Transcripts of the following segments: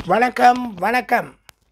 வணக்கம் வணக்கம்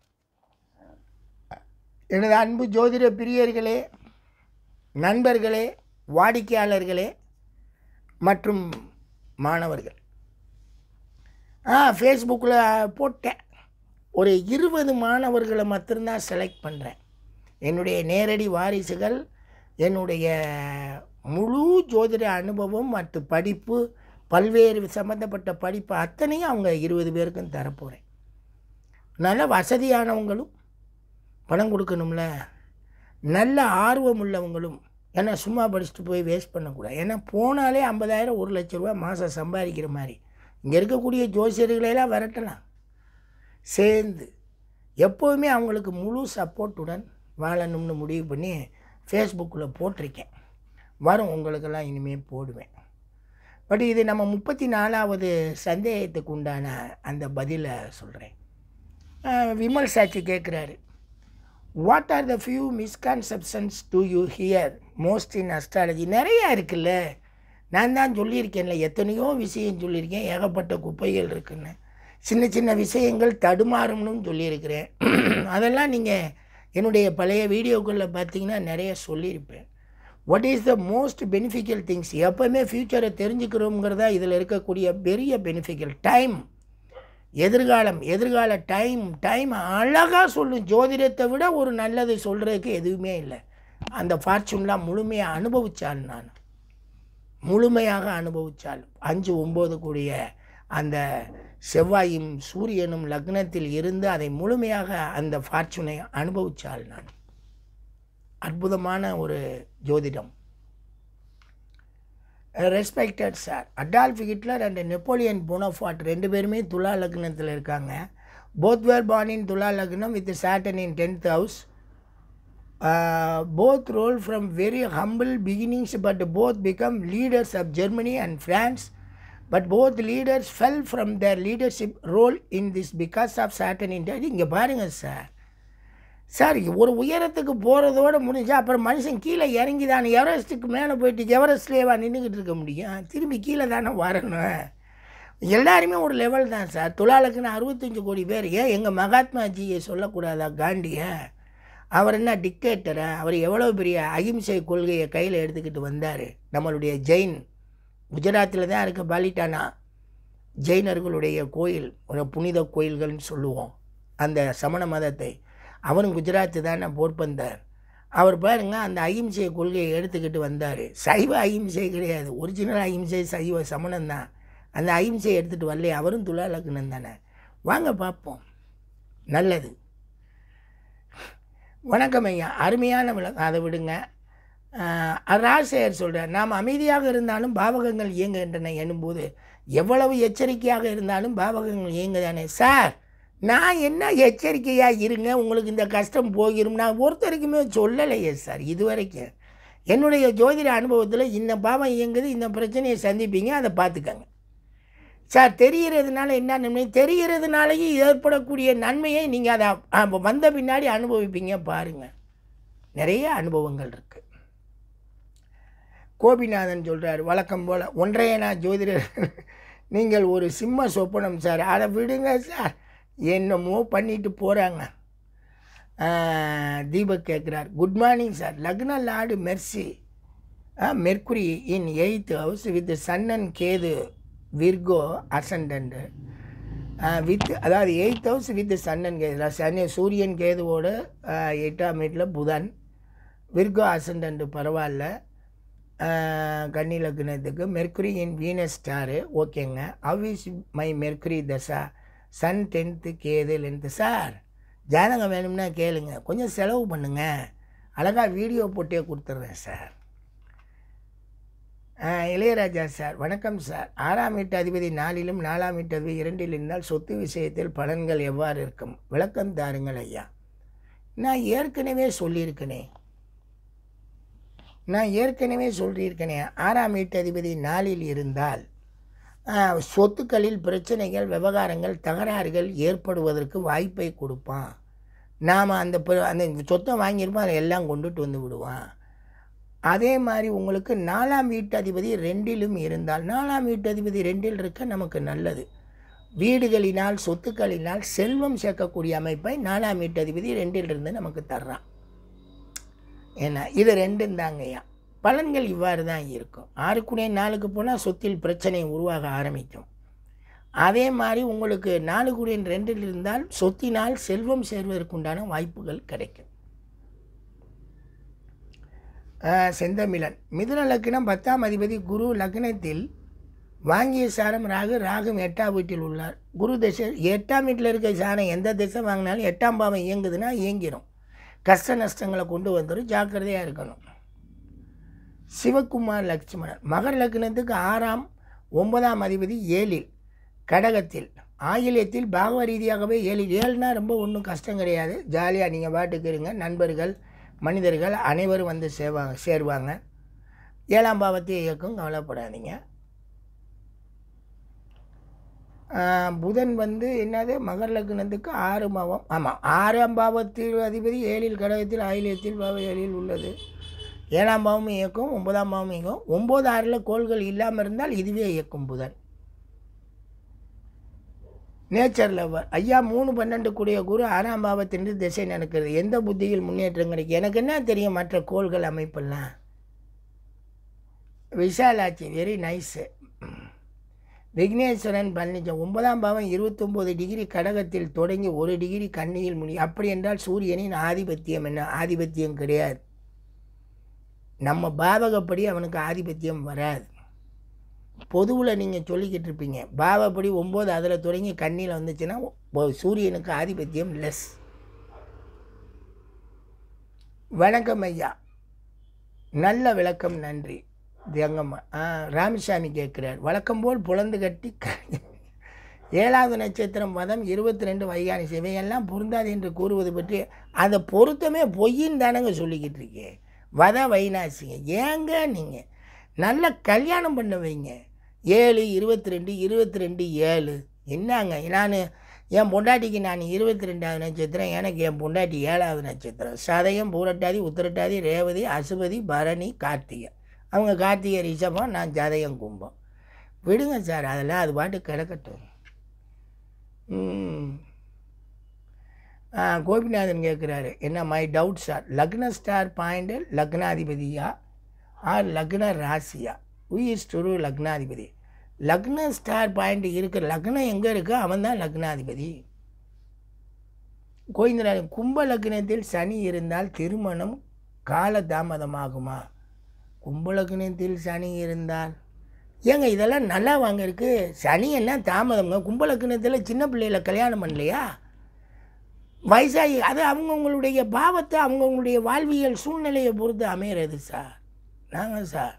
எனது அன்பு ஜோதிட பிரியர்களே நண்பர்களே வாடிக்கையாளர்களே மற்றும் மாணவர்கள் ஆ ஃபேஸ்புக்கில் போட்டேன் ஒரு இருபது மாணவர்களை மட்டும்தான் செலக்ட் பண்ணுறேன் என்னுடைய நேரடி வாரிசுகள் என்னுடைய முழு ஜோதிட அனுபவம் மற்றும் படிப்பு பல்வேறு சம்மந்தப்பட்ட படிப்பு அத்தனையும் அவங்க இருபது பேருக்கும் தரப்போகிறேன் நல்ல வசதியானவங்களும் பணம் கொடுக்கணும்ல நல்ல ஆர்வம் உள்ளவங்களும் ஏன்னா சும்மா படிச்சுட்டு போய் வேஸ்ட் பண்ணக்கூடாது ஏன்னா போனாலே ஐம்பதாயிரம் ஒரு லட்ச ரூபா மாதம் சம்பாதிக்கிற மாதிரி இங்கே இருக்கக்கூடிய ஜோசியர்களையெல்லாம் விரட்டலாம் சேர்ந்து எப்போவுமே அவங்களுக்கு முழு சப்போர்ட்டுடன் வாழணும்னு முடிவு பண்ணி ஃபேஸ்புக்கில் போட்டிருக்கேன் வரும் உங்களுக்கெல்லாம் இனிமேல் போடுவேன் பட் இது நம்ம முப்பத்தி நாலாவது சந்தேகத்துக்கு உண்டான அந்த பதிலை சொல்கிறேன் விமல் சாட்சி கேட்குறாரு what are the few misconceptions do you hear most in astrology நிறையா இருக்குல்ல நான் தான் சொல்லியிருக்கேன்ல எத்தனையோ விஷயம் சொல்லியிருக்கேன் ஏகப்பட்ட குப்பைகள் இருக்குன்னு சின்ன சின்ன விஷயங்கள் தடுமாறும்னு சொல்லியிருக்கிறேன் அதெல்லாம் நீங்கள் என்னுடைய பழைய வீடியோக்களில் பார்த்தீங்கன்னா நிறைய சொல்லியிருப்பேன் what is the most beneficial things எப்போவுமே ஃப்யூச்சரை தெரிஞ்சுக்கிறோங்கிறதா இதில் இருக்கக்கூடிய பெரிய பெனிஃபிக்கல் டைம் எதிர்காலம் எதிர்கால டைம் டைம் அழகாக சொல்லும் ஜோதிடத்தை விட ஒரு நல்லது சொல்கிறதுக்கு எதுவுமே இல்லை அந்த ஃபார்ச்சூன்லாம் முழுமையாக அனுபவிச்சால் நான் முழுமையாக அனுபவிச்சால் அஞ்சு ஒம்பது கூடிய அந்த செவ்வாயும் சூரியனும் லக்னத்தில் இருந்து அதை முழுமையாக அந்த ஃபார்ச்சூனை அனுபவிச்சால் நான் அற்புதமான ஒரு ஜோதிடம் respected sir Adolf Hitler and Napoleon Bonaparte ரெண்டு பேருமே துலா லக்னத்தில் இருக்காங்க both were born in Tula lagnam with Saturn in tenth house both rose from very humble beginnings but both become leaders of Germany and France but both leaders fell from their leadership role in this because of Saturn in இங்கே பாருங்கள் sir sir ஒரு உயரத்துக்கு போகிறதோடு முடிஞ்சா அப்புறம் மனுஷன் கீழே இறங்கி தானே எவரெஸ்ட்டுக்கு மேலே போயிட்டு எவரெஸ்ட்லேயேவா நின்றுக்கிட்டு இருக்க முடியும் திரும்பி கீழே தானே வரணும் எல்லாருமே ஒரு லெவல் தான் சார் துலாலுக்குன்னு அறுபத்தஞ்சு கோடி பேர் ஏன் எங்கள் மகாத்மாஜியை சொல்லக்கூடாதா காந்தியை அவர் என்ன டிக்டேட்டரா அவர் எவ்வளோ பெரிய அகிம்சை கொள்கையை கையில் எடுத்துக்கிட்டு வந்தார் நம்மளுடைய ஜெயின் குஜராத்தில் தான் இருக்க பாலிட்டானா ஜெயினர்களுடைய கோயில் ஒரு புனித கோயில்கள்னு சொல்லுவோம் அந்த சமண மதத்தை அவரும் குஜராத்து தானே போர்பந்தார் அவர் பாருங்க அந்த அகிம்சை கொள்கையை எடுத்துக்கிட்டு வந்தார் சைவ அகிம்சை கிடையாது ஒரிஜினல் அகிம்சை சைவ சமணம் தான் அந்த அகிம்சையை எடுத்துகிட்டு வரலையே அவரும் துலா லக்னம் தானே வாங்க பார்ப்போம் நல்லது வணக்கம் ஐயா அருமையான விளக்கம் அதை விடுங்க ராசையர் சொல்கிறார் நாம் அமைதியாக இருந்தாலும் பாவகங்கள் இயங்குகின்றன எனும்போது எவ்வளவு எச்சரிக்கையாக இருந்தாலும் பாவகங்கள் இயங்குதானே சார் நான் என்ன எச்சரிக்கையாக இருங்க உங்களுக்கு இந்த கஷ்டம் போகிரும் நான் ஒருத்தருக்குமே சொல்லலையே சார் இது வரைக்கும் என்னுடைய ஜோதிட அனுபவத்தில் இந்த பாவம் இயங்குது இந்த பிரச்சனையை சந்திப்பீங்க அதை பார்த்துக்கங்க சார் தெரிகிறதுனால என்ன நன்மை தெரிகிறதுனாலேயும் ஏற்படக்கூடிய நன்மையை நீங்கள் அதை வந்த பின்னாடி அனுபவிப்பீங்க பாருங்கள் நிறைய அனுபவங்கள் இருக்குது கோபிநாதன் சொல்கிறார் வழக்கம் போல் ஒன்றையனா ஜோதிடர் நீங்கள் ஒரு சிம்ம சொப்பனம் சார் அதை விடுங்க சார் என்னமோ பண்ணிட்டு போகிறாங்க தீபக் கேட்குறார் good morning sir lagna lord mercy Mercury in eighth house with Sun and Ketu Virgo ascendant with அதாவது eighth house with Sun and Ketu சனி சூரியன் கேதுவோட எட்டாம் வீட்டில் புதன் விர்கோ அசண்டன்ட் பரவாயில்ல கன்னி லக்னத்துக்கு மெர்குரி இன் வீனஸ் ஸ்டாரு ஓகேங்க how is my Mercury dasa Sun tenth Ketu லென்த்து சார் ஜாதகம் வேணும்னா கேளுங்க கொஞ்சம் செலவு பண்ணுங்க அழகாக வீடியோ போட்டே கொடுத்துட்றேன் சார் இளையராஜா சார் வணக்கம் சார் ஆறாம் வீட்டு அதிபதி நாலிலும் நாலாம் வீட்டு அதிபதி இரண்டில் இருந்தால் சொத்து விஷயத்தில் பலன்கள் எவ்வாறு இருக்கும் விளக்கம் தாருங்கள் ஐயா நான் ஏற்கனவே சொல்லியிருக்கனே நான் ஏற்கனவே சொல்லியிருக்கனே ஆறாம் வீட்டு அதிபதி நாளில் இருந்தால் சொத்துக்களில் பிரச்சனைகள் விவகாரங்கள் தகராறுகள் ஏற்படுவதற்கு வாய்ப்பை கொடுப்பான் நாம் அந்த அந்த சொத்தை வாங்கியிருப்போம் அதை எல்லாம் கொண்டுட்டு வந்து விடுவான் அதே மாதிரி உங்களுக்கு நாலாம் வீட்டு அதிபதி ரெண்டிலும் இருந்தால் நாலாம் வீட்டு அதிபதி ரெண்டில் இருக்க நமக்கு நல்லது வீடுகளினால் சொத்துக்களினால் செல்வம் சேர்க்கக்கூடிய அமைப்பை நாலாம் வீட்டதிபதி ரெண்டிலிருந்து நமக்கு தர்றான் ஏன்னா இது ரெண்டும் தாங்கய்யா பலன்கள் இவ்வாறு தான் இருக்கும் ஆறுக்குடைய நாளுக்கு போனால் சொத்தில் பிரச்சனை உருவாக ஆரம்பிக்கும் அதே மாதிரி உங்களுக்கு நாலு குடியின் ரெண்டில் இருந்தால் சொத்தினால் செல்வம் சேர்வதற்குண்டான வாய்ப்புகள் கிடைக்கும் ஆஹ் செந்தமிழன் மிதுன லக்னம் பத்தாம் அதிபதி குரு லக்னத்தில் வாங்கிய சாரம் ராகு ராகும் எட்டாம் வீட்டில் உள்ளார் குரு திசை எட்டாம் வீட்டில் இருக்க சாரம் எந்த திசை வாங்கினாலும் எட்டாம் பாவம் இயங்குதுன்னா இயங்கிடும் கஷ்ட நஷ்டங்களை கொண்டு வந்துடும் ஜாக்கிரதையாக இருக்கணும் சிவகுமார் லட்சுமணன் மகர் லக்னத்துக்கு ஆறாம் ஒன்பதாம் அதிபதி ஏழில் கடகத்தில் ஆயில்யத்தில் பாகவ ரீதியாகவே ஏழில் ஏழுனா ரொம்ப ஒன்றும் கஷ்டம் கிடையாது ஜாலியாக நீங்கள் பாட்டுக்கு இருங்க நண்பர்கள் மனிதர்கள் அனைவரும் வந்து சேவாங்க சேருவாங்க ஏழாம் பாவத்தை இயக்கும் கவலைப்படாதீங்க ஆஹ் புதன் வந்து என்னது மகர் லக்னத்துக்கு ஆறு பாவம் ஆமாம் ஆறாம் பாவத்தில் அதிபதி ஏழில் கடகத்தில் ஆயில்யத்தில் பாவ ஏழில் உள்ளது ஏழாம் பாவமும் இயக்கும் ஒன்பதாம் பாவமும் இயக்கும் ஒம்பது ஆறில் கோள்கள் இல்லாமல் இருந்தால் இதுவே இயக்கும் புதன் நேச்சர் லவர் ஐயா மூணு பன்னெண்டு கூடிய குரு ஆறாம் பாவத்தின் திசை நடக்கிறது எந்த புத்தியில் முன்னேற்றம் கிடைக்கும் எனக்கு என்ன தெரியும் மற்ற கோள்கள் அமைப்பெல்லாம் விஷாலாட்சி வெரி நைஸு விக்னேஸ்வரன் பழனிச்சம் ஒன்பதாம் பாவம் இருபத்தொம்போது டிகிரி கடகத்தில் தொடங்கி ஒரு டிகிரி கன்னியில் முடி அப்படி என்றால் சூரியனின் ஆதிபத்தியம் என்ன ஆதிபத்தியம் கிடையாது நம்ம பாவகப்படி அவனுக்கு ஆதிபத்தியம் வராது பொதுவில் நீங்கள் சொல்லிக்கிட்டு இருப்பீங்க பாவப்படி ஒம்பது அதில் தொடங்கி கண்ணியில் வந்துச்சுன்னா ஒ- சூரியனுக்கு ஆதிபத்தியம் லெஸ் வணக்கம் ஐயா நல்ல விளக்கம் நன்றி தியங்கம்மா ஆ ராமசாமி கேட்குறார் வழக்கம் போல் புலந்து கட்டி க- ஏழாவது நட்சத்திரம் மதம் இருபத்தி ரெண்டு வைகானி இவையெல்லாம் பொருந்தாது என்று கூறுவது பற்றி அந்த பொருத்தமே பொய்ன்னு தானங்க சொல்லிக்கிட்டு இருக்கேன் வத வைனாசிங்க ஏங்க நீங்கள் நல்ல கல்யாணம் பண்ண வைங்க ஏழு இருபத்தி ரெண்டு இருபத்தி ரெண்டு ஏழு என்னங்க நான் என் பொண்டாட்டிக்கு நான் இருபத்தி ரெண்டாவது நட்சத்திரம் எனக்கு என் பொண்டாட்டி ஏழாவது நட்சத்திரம் சதயம் பூரட்டாதி உத்திரட்டாதி ரேவதி அசுபதி பரணி கார்த்திகை அவங்க கார்த்திகை ரிஷபம் நான் சதயம் கும்பம் விடுங்க சார் அதெல்லாம் அது பாட்டு கிடக்கட்டும் ம். ஆ, கோபிநாதன் கேட்குறாரு என்ன my doubt sir lagna star point லக்னாதிபதியா ஆர் லக்ன ராசியா உயிஸ் டுரு லக்னாதிபதி லக்ன ஸ்டார் பாயிண்ட் இருக்கிற லக்னம் எங்கே இருக்கோ அவன் தான் லக்னாதிபதி கோவிந்தராஜன் கும்ப லக்னத்தில் சனி இருந்தால் திருமணம் கால தாமதமாகுமா கும்ப லக்னத்தில் சனி இருந்தால் ஏங்க இதெல்லாம் நல்லா வாங்க இருக்கு சனி என்ன தாமதம்ங்க கும்ப லக்னத்தில் சின்ன பிள்ளைகளை கல்யாணம் பண்ணலையா வயசாகி அது அவங்கவுங்களுடைய பாவத்தை அவங்கவுங்களுடைய வாழ்வியல் சூழ்நிலையை பொறுத்து அமையிறது சார் நாங்கள் சார்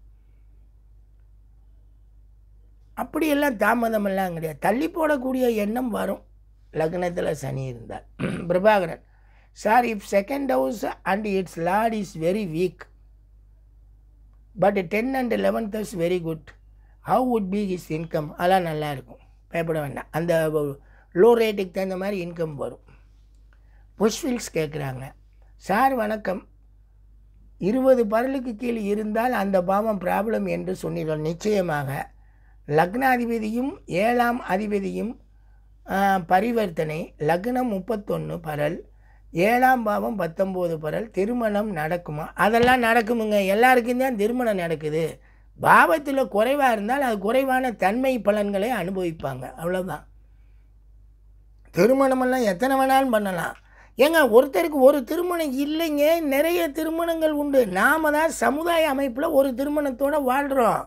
அப்படியெல்லாம் தாமதமெல்லாம் கிடையாது தள்ளி போடக்கூடிய எண்ணம் வரும் லக்னத்தில் சனி இருந்தால் Prabhakaran sir if second house and its lord is very weak but ten and eleventh house very good how would be his income அதெல்லாம் நல்லா இருக்கும் பயப்பட வேண்டாம் அந்த லோ ரேட்டுக்கு தகுந்த மாதிரி இன்கம் வரும் புஷ்ஃபில்ஸ் கேட்குறாங்க சார் வணக்கம் இருபது பரலுக்கு கீழ் இருந்தால் அந்த பாவம் ப்ராப்ளம் என்று சொன்னீர்கள் நிச்சயமாக லக்னாதிபதியும் ஏழாம் அதிபதியும் ஆ, பரிவர்த்தனை லக்னம் முப்பத்தொன்று பரல் ஏழாம் பாவம் பத்தொம்போது பரல் திருமணம் நடக்குமா அதெல்லாம் நடக்குமுங்க எல்லாருக்கும் தான் திருமணம் நடக்குது பாவத்தில் குறைவாக இருந்தால் அது குறைவான தன்மை பலன்களை அனுபவிப்பாங்க அவ்வளோதான் திருமணமெல்லாம் எத்தனை வேணாலும் பண்ணலாம் ஏங்க ஒருத்தருக்கு ஒரு திருமணம் இல்லைங்க நிறைய திருமணங்கள் உண்டு நாம தான் சமுதாய அமைப்பில் ஒரு திருமணத்தோட வாழ்கிறோம்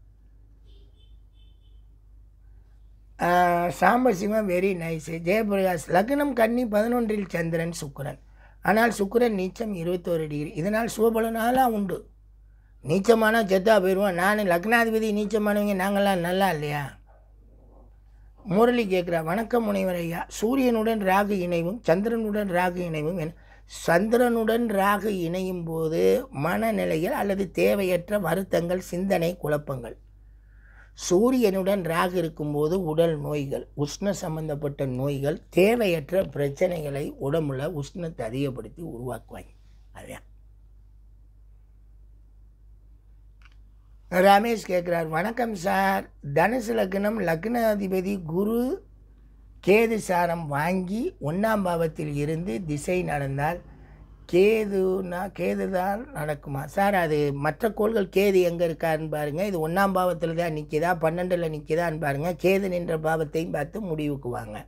சாம்பசிவம் வெரி நைஸ் ஜெயபிரகாஷ் லக்னம் கன்னி பதினொன்றில் சந்திரன் சுக்கிரன் ஆனால் சுக்கிரன் நீச்சம் இருபத்தோரு டிகிரி இதனால் சுபபலனாலாம் உண்டு நீச்சமானா செத்தா போயிடுவோம் நான் லக்னாதிபதி நீச்சமானவங்க நாங்களாம் நல்லா இல்லையா முரளி கேட்குறா வணக்கம் முனைவர் ஐயா சூரியனுடன் ராகு இணைவும் சந்திரனுடன் ராகு இணைவும் என சந்திரனுடன் ராகு இணையும் போது மனநிலையில் அல்லது தேவையற்ற வருத்தங்கள் சிந்தனை குழப்பங்கள் சூரியனுடன் ராகு இருக்கும்போது உடல் நோய்கள் உஷ்ண சம்பந்தப்பட்ட நோய்கள் தேவையற்ற பிரச்சனைகளை உடம்புல உஷ்ணத்தை அதிகப்படுத்தி உருவாக்குவாங்க அதுதான் ரமேஷ் கேட்குறார் வணக்கம் சார் தனுசு லக்னம் லக்னாதிபதி குரு கேது சாரம் வாங்கி ஒன்றாம் பாவத்தில் இருந்து திசை நடந்தால் கேதுனா கேது தான் நடக்குமா சார் அது மற்ற கோள்கள் கேது எங்கே இருக்காருன்னு பாருங்கள் இது ஒன்றாம் பாவத்தில் தான் நிற்கிதா பன்னெண்டில் நிற்கிதான்னு பாருங்கள் கேது நின்ற பாவத்தையும் பார்த்து முடிவுக்கு வாங்க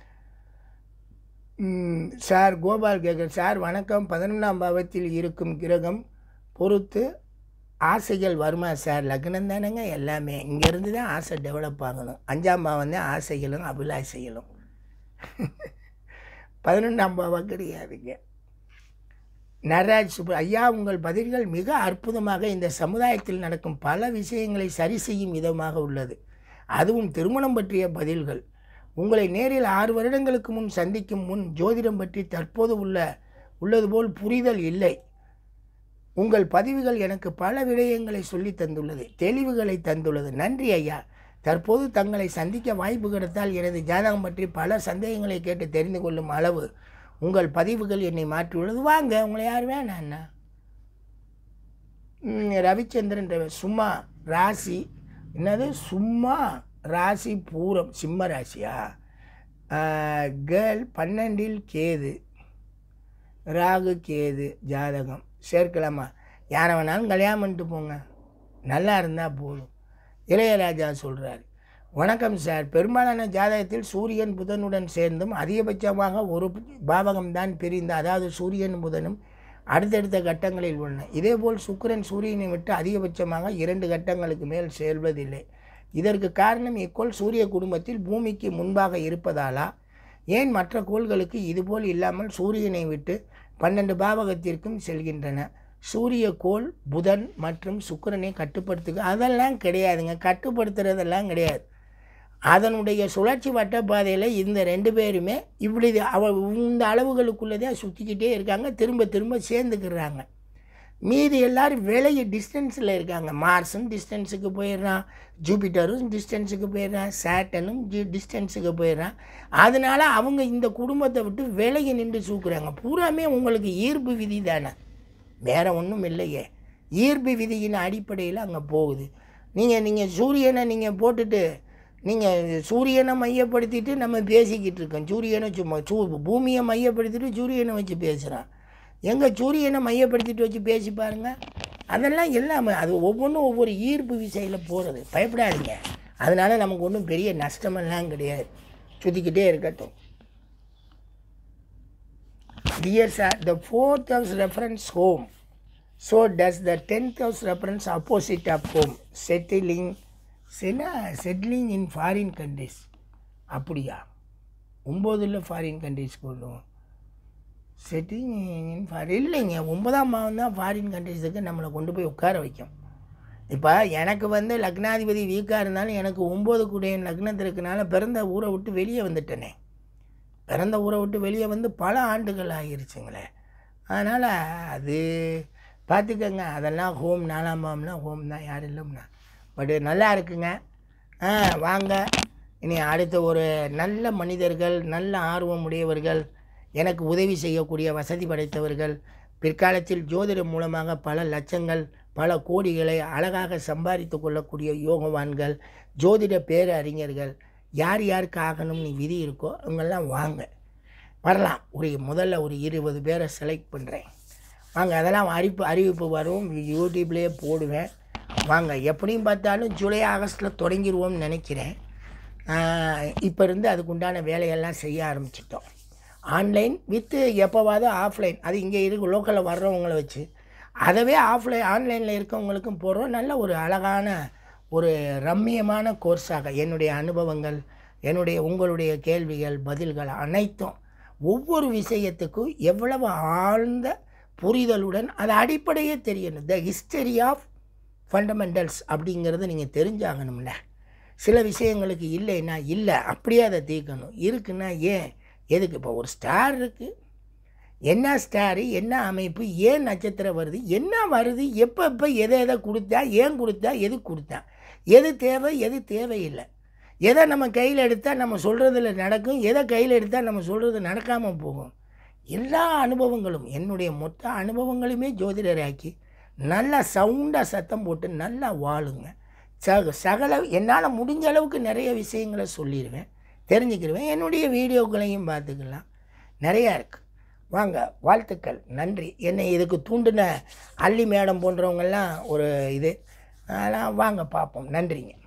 ம், சார் கோபால் கேட்குற சார் வணக்கம் பதினொன்றாம் பாவத்தில் இருக்கும் கிரகம் பொறுத்து ஆசைகள் வருமா சார் லக்னம் தானேங்க எல்லாமே இங்கேருந்து தான் ஆசை டெவலப் ஆகணும் அஞ்சாம் பாவம் தான் ஆசைகளும் அபிலாசைகளும் பதினொன்றாம் பாவம் கிடையாதுங்க நடராஜ் சுப்ர ஐயா உங்கள் பதில்கள் மிக அற்புதமாக இந்த சமுதாயத்தில் நடக்கும் பல விஷயங்களை சரி செய்யும் விதமாக உள்ளது அதுவும் திருமணம் பற்றிய பதில்கள் உங்களை நேரில் ஆறு வருடங்களுக்கு முன் சந்திக்கும் முன் ஜோதிடம் பற்றி தற்போது உள்ள உள்ளது போல் புரிதல் இல்லை உங்கள் பதிவுகள் எனக்கு பல விடயங்களை சொல்லி தந்துள்ளது தெளிவுகளை தந்துள்ளது நன்றி ஐயா தற்போது தங்களை சந்திக்க வாய்ப்பு கிடைத்தால் எனது ஜாதகம் பற்றி பல சந்தேகங்களை கேட்டு தெரிந்து கொள்ளும் அளவு உங்கள் பதிவுகள் என்னை மாற்றியுள்ளது வாங்க உங்களை யார் வேணாண்ணா ம், ரவிச்சந்திரன் ரவி- சும்மா ராசி என்னது சும்மா ராசி பூரம் சிம்ம ராசியா கேர்ள் பன்னெண்டில் கேது ராகு கேது ஜாதகம் சேர்க்கலாமா யாரை வேணாலும் கல்யாணம் பண்ணிட்டு போங்க நல்லா இருந்தால் போதும் இளையராஜா சொல்கிறார் வணக்கம் சார் பெரும்பாலான ஜாதகத்தில் சூரியன் புதனுடன் சேர்ந்தும் அதிகபட்சமாக ஒரு பாவகம்தான் பிரிந்து அதாவது சூரியன் புதனும் அடுத்தடுத்த கட்டங்களில் உள்ளன இதேபோல் சுக்கிரன் சூரியனை விட்டு அதிகபட்சமாக இரண்டு கட்டங்களுக்கு மேல் செல்வதில்லை இதற்கு காரணம் இக்கோள் சூரிய குடும்பத்தில் பூமிக்கு முன்பாக இருப்பதாலா ஏன் மற்ற கோள்களுக்கு இதுபோல் இல்லாமல் சூரியனை விட்டு பன்னெண்டு பாவகத்திற்கும் செல்கின்றன சூரிய கோள் புதன் மற்றும் சுக்கிரனை கட்டுப்படுத்துக அதெல்லாம் கிடையாதுங்க கட்டுப்படுத்துறதெல்லாம் கிடையாது அதனுடைய சுழற்சி வட்டப்பாதையில் இந்த ரெண்டு பேருமே இப்படி அவ இந்த அளவுகளுக்குள்ளதே சுற்றிக்கிட்டே இருக்காங்க திரும்ப திரும்ப சேர்ந்துக்கிறாங்க மீதி எல்லாரும் விலைய டிஸ்டன்ஸில் இருக்காங்க மார்ஸும் டிஸ்டன்ஸுக்கு போயிடுறான் ஜூபிட்டரும் டிஸ்டன்ஸுக்கு போயிடுறான் சேட்டனும் ஜி டிஸ்டன்ஸுக்கு போயிடுறான் அதனால அவங்க இந்த குடும்பத்தை விட்டு விலகி நின்று சூக்குறாங்க பூராமே உங்களுக்கு ஈர்ப்பு விதி தானே வேற ஒன்றும் இல்லையே ஈர்ப்பு விதியின் அடிப்படையில் அங்கே போகுது நீங்கள் நீங்கள் சூரியனை நீங்கள் போட்டுட்டு நீங்கள் சூரியனை மையப்படுத்திட்டு நம்ம பேசிக்கிட்டு இருக்கோம் சூரியனை சும்மா சூ பூமியை மையப்படுத்திட்டு சூரியனை வச்சு பேசுகிறான் எங்கே சூரியனை மையப்படுத்திட்டு வச்சு பேசி பாருங்க அதெல்லாம் எல்லாமே அது ஒவ்வொன்றும் ஒவ்வொரு ஈர்ப்பு விசையில் போகிறது பயப்படாதீங்க அதனால நமக்கு ஒன்றும் பெரிய நஷ்டமெல்லாம் கிடையாது சுற்றிக்கிட்டே இருக்கட்டும் Dear sir, the fourth house reference home. So does the tenth house reference opposite of home. Settling, சில செட்டிலிங் இன் ஃபாரின் கண்ட்ரிஸ் அப்படியா ஒம்போதில் ஃபாரின் கண்ட்ரிஸ் கொள்ளும் செட்டிங் இன் ஃபாரின் இல்லைங்க ஒன்பதாம் மாதம் தான் ஃபாரின் கண்ட்ரிஸுக்கு நம்மளை கொண்டு போய் உட்கார வைக்கும் இப்போ எனக்கு வந்து லக்னாதிபதி வீக்காக இருந்தாலும் எனக்கு ஒம்பது கூடிய லக்னத்தில் இருக்கனால பிறந்த ஊரை விட்டு வெளியே வந்துட்டேனே பிறந்த ஊரை விட்டு வெளியே வந்து பல ஆண்டுகள் ஆகிருச்சுங்களே அதனால் அது பார்த்துக்கங்க அதெல்லாம் ஹோம் நாலாம் பாவம்னா ஹோம் தான் யாரும் இல்லைம்னா பட் நல்லா இருக்குங்க ஆ வாங்க இனி அடுத்த ஒரு நல்ல மனிதர்கள் நல்ல ஆர்வம் உடையவர்கள் எனக்கு உதவி செய்யக்கூடிய வசதி படைத்தவர்கள் பிற்காலத்தில் ஜோதிடம் மூலமாக பல லட்சங்கள் பல கோடிகளை அழகாக சம்பாதித்து கொள்ளக்கூடிய யோகவான்கள் ஜோதிட பேரறிஞர்கள் யார் யாருக்கு ஆகணும்னு விதி இருக்கோ அவங்கெல்லாம் வாங்க வரலாம் ஒரு முதல்ல ஒரு இருபது பேரை செலக்ட் பண்ணுறேன் வாங்க அதெல்லாம் அறிவிப்பு அறிவிப்பு வரும் யூடியூப்லேயே போடுவேன் வாங்க எப்படியும் பார்த்தாலும் ஜூலை ஆகஸ்ட்டில் தொடங்கிடுவோம்னு நினைக்கிறேன் இப்போ இருந்து அதுக்குண்டான வேலையெல்லாம் செய்ய ஆரம்பிச்சிட்டோம் ஆன்லைன் வித்து எப்போவாவது ஆஃப்லைன் அது இங்கே இருக்கு லோக்கலில் வர்றவங்கள வச்சு அதவே ஆஃப்லைன் ஆன்லைனில் இருக்கவங்களுக்கும் போடுறோம் நல்ல ஒரு அழகான ஒரு ரம்மியமான கோர்ஸாக என்னுடைய அனுபவங்கள் என்னுடைய உங்களுடைய கேள்விகள் பதில்கள் அனைத்தும் ஒவ்வொரு விஷயத்துக்கும் எவ்வளவு ஆழ்ந்த புரிதலுடன் அது அடிப்படையே தெரியணும் த ஹிஸ்டரி ஆஃப் ஃபண்டமெண்டல்ஸ் அப்படிங்கிறத நீங்கள் தெரிஞ்சாகணும்ல சில விஷயங்களுக்கு இல்லைன்னா இல்லை அப்படியே அதை தீர்க்கணும் இருக்குன்னா ஏன் எதுக்கு இப்போ ஒரு ஸ்டார் இருக்குது என்ன ஸ்டாரு என்ன அமைப்பு ஏன் நட்சத்திரம் வருது என்ன வருது எப்போ எப்போ எதை எதை கொடுத்தா ஏன் கொடுத்தா எது கொடுத்தா எது தேவை எது தேவையில்லை எதை நம்ம கையில் எடுத்தால் நம்ம சொல்கிறதுல நடக்கும் எதை கையில் எடுத்தால் நம்ம சொல்கிறது நடக்காமல் போகும் எல்லா அனுபவங்களும் என்னுடைய மொத்த அனுபவங்களுமே ஜோதிடராக்கி நல்லா சவுண்டாக சத்தம் போட்டு நல்லா வாழுங்க சக சகல என்னால் முடிஞ்ச அளவுக்கு நிறைய விஷயங்களை சொல்லிடுவேன் தெரிஞ்சுக்கிடுவேன் என்னுடைய வீடியோக்களையும் பார்த்துக்கலாம் நிறையா இருக்குது வாங்க வாழ்த்துக்கள் நன்றி என்னை இதுக்கு தூண்டின அள்ளி மேடம் போன்றவங்கெல்லாம் ஒரு இது அதெல்லாம் வாங்க பார்ப்போம் நன்றிங்க